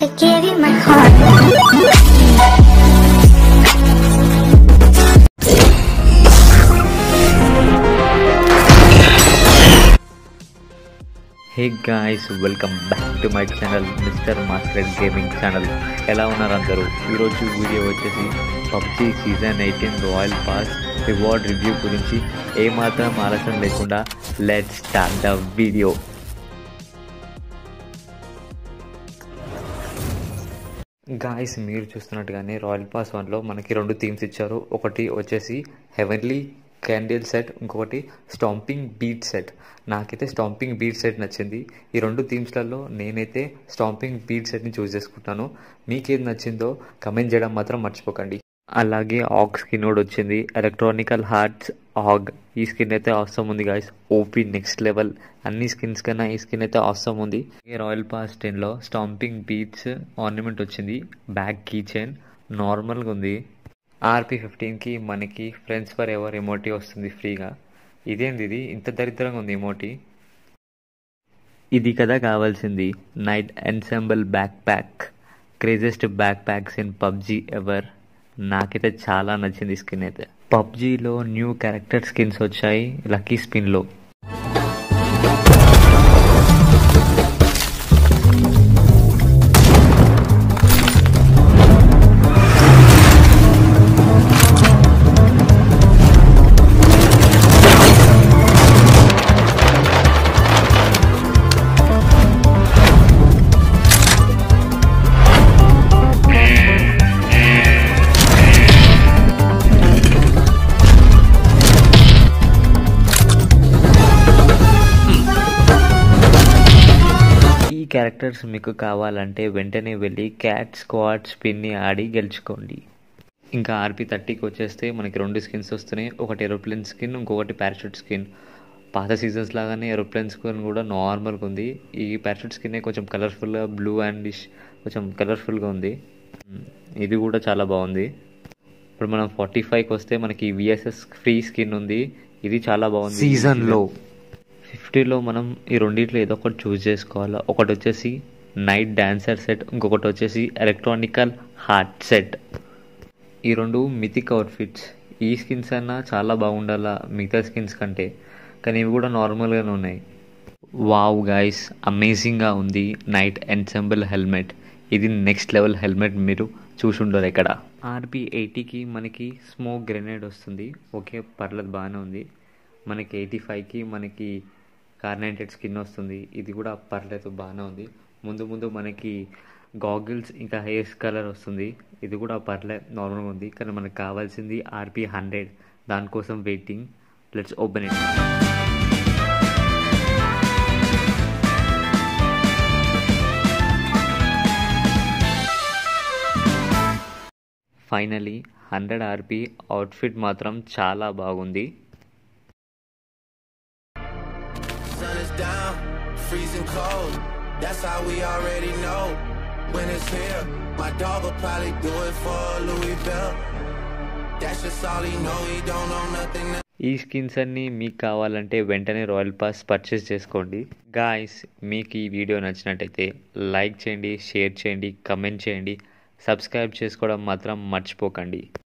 I gave you my heart. Hey guys welcome back to my channel mister master gaming channel ఎలా ఉన్నారు అందరూ ఈరోజు video వచ్చేసి PUBG season eighteen royal pass reward review గురించి ఏమాత్రం ఆలస్యం లేకుండా let start the video guys మీరు చూస్తున్నట్టుగానే రాయల్ పాస్ వన్లో మనకి రెండు థీమ్స్ ఇచ్చారు ఒకటి వచ్చేసి హెవెన్లీ క్యాండిల్ సెట్ ఇంకొకటి స్టాంపింగ్ బీట్ సెట్ నాకైతే స్టాంపింగ్ బీట్ సెట్ నచ్చింది ఈ రెండు థీమ్స్లలో నేనైతే స్టాంపింగ్ బీట్ సెట్ని చూస్ చేసుకుంటాను మీకేది నచ్చిందో కమెంట్ చేయడం మాత్రం మర్చిపోకండి అలాగే ఆగ్ స్కిన్ కూడా వచ్చింది ఎలక్ట్రానికల్ హార్ట్స్ ఆగ్ ఈ స్కిన్ అయితే అవసరం ఉంది గాయస్ ఓపీ నెక్స్ట్ లెవెల్ అన్ని స్కిన్స్ కన్నా ఈ స్కిన్ అయితే అవసరం ఉంది రాయల్ పాస్ టెన్లో స్టాంపింగ్ బీట్స్ ఆర్నమెంట్ వచ్చింది బ్యాక్ కీ చైన్ నార్మల్గా ఉంది ఆర్పీ ఫిఫ్టీన్కి మనకి ఫ్రెండ్స్ ఫర్ ఎవర్ ఎమోటీ వస్తుంది ఫ్రీగా ఇదేంది ఇది ఇంత దరిద్రంగా ఉంది ఎమోటీ ఇది కదా కావాల్సింది night ensemble backpack craziest backpacks in PUBG ever నాకైతే చాలా నచ్చింది స్కిన్ అయితే పబ్జీలో న్యూ క్యారెక్టర్ స్కిన్స్ వచ్చాయి లక్కీ స్పిన్లో ఈ క్యారెక్టర్స్ మీకు కావాలంటే వెంటనే వెళ్ళి క్యాట్ స్క్వాడ్ స్పిన్ని ఆడి గెలుచుకోండి ఇంకా ఆర్పీ థర్టీకి వచ్చేస్తే మనకి రెండు స్కిన్స్ వస్తున్నాయి ఒకటి ఏరోప్లేన్ స్కిన్ ఇంకొకటి పారాషూట్ స్కిన్ పాత సీజన్స్ లాగానే ఏరోప్లేన్ స్కిన్ కూడా నార్మల్గా ఉంది ఈ పారాషూట్ స్కిన్ కొంచెం కలర్ఫుల్గా బ్లూ అండ్ కొంచెం కలర్ఫుల్గా ఉంది ఇది కూడా చాలా బాగుంది ఇప్పుడు మనం ఫార్టీ ఫైవ్కి వస్తే మనకి విఎస్ఎస్ ఫ్రీ స్కిన్ ఉంది ఇది చాలా బాగుంది సీజన్లో ఫిఫ్టీలో మనం ఈ రెండిట్లో ఏదో ఒకటి చూస్ చేసుకోవాలి ఒకటి వచ్చేసి నైట్ డాన్సర్ సెట్ ఇంకొకటి వచ్చేసి ఎలక్ట్రానికల్ హార్ట్ సెట్ ఈ రెండు మిథిక్ అవుట్ఫిట్స్ ఈ స్కిన్స్ అన్నా చాలా బాగుండాలా మిగతా స్కిన్స్ కంటే కానీ ఇవి కూడా నార్మల్గానే ఉన్నాయి వావ్ గాయస్ అమేజింగ్గా ఉంది నైట్ ఎన్సెంబుల్ హెల్మెట్ ఇది నెక్స్ట్ లెవెల్ హెల్మెట్ మీరు చూసి ఉండరు ఎక్కడ ఆర్బీ ఎయిటీకి మనకి స్మోక్ గ్రెనేడ్ వస్తుంది ఓకే పర్లేదు బాగానే ఉంది మనకి ఎయిటీ ఫైవ్కి మనకి కార్నైటెడ్ స్కిన్ వస్తుంది ఇది కూడా పర్లేదు బాగానే ఉంది ముందు ముందు మనకి గాగిల్స్ ఇంకా హెయిర్స్ కలర్ వస్తుంది ఇది కూడా పర్లే నార్మల్గా ఉంది కానీ మనకు కావాల్సింది ఆర్పీ హండ్రెడ్ దానికోసం waiting let's open it finally hundred RP outfit మాత్రం చాలా బాగుంది sun is down, freezing cold. That's how we already know when it's here. My dog will probably do it for Louis Bell. That's just all he know. He don't know nothing. ఈ skins అన్నీ మీకు కావాలంటే వెంటనే royal pass purchase చేసుకోండి guys మీకు ఈ video నచ్చినట్టయితే like చేయండి షేర్ చేయండి కమెంట్ చేయండి సబ్స్క్రైబ్ చేసుకోవడం మాత్రం మర్చిపోకండి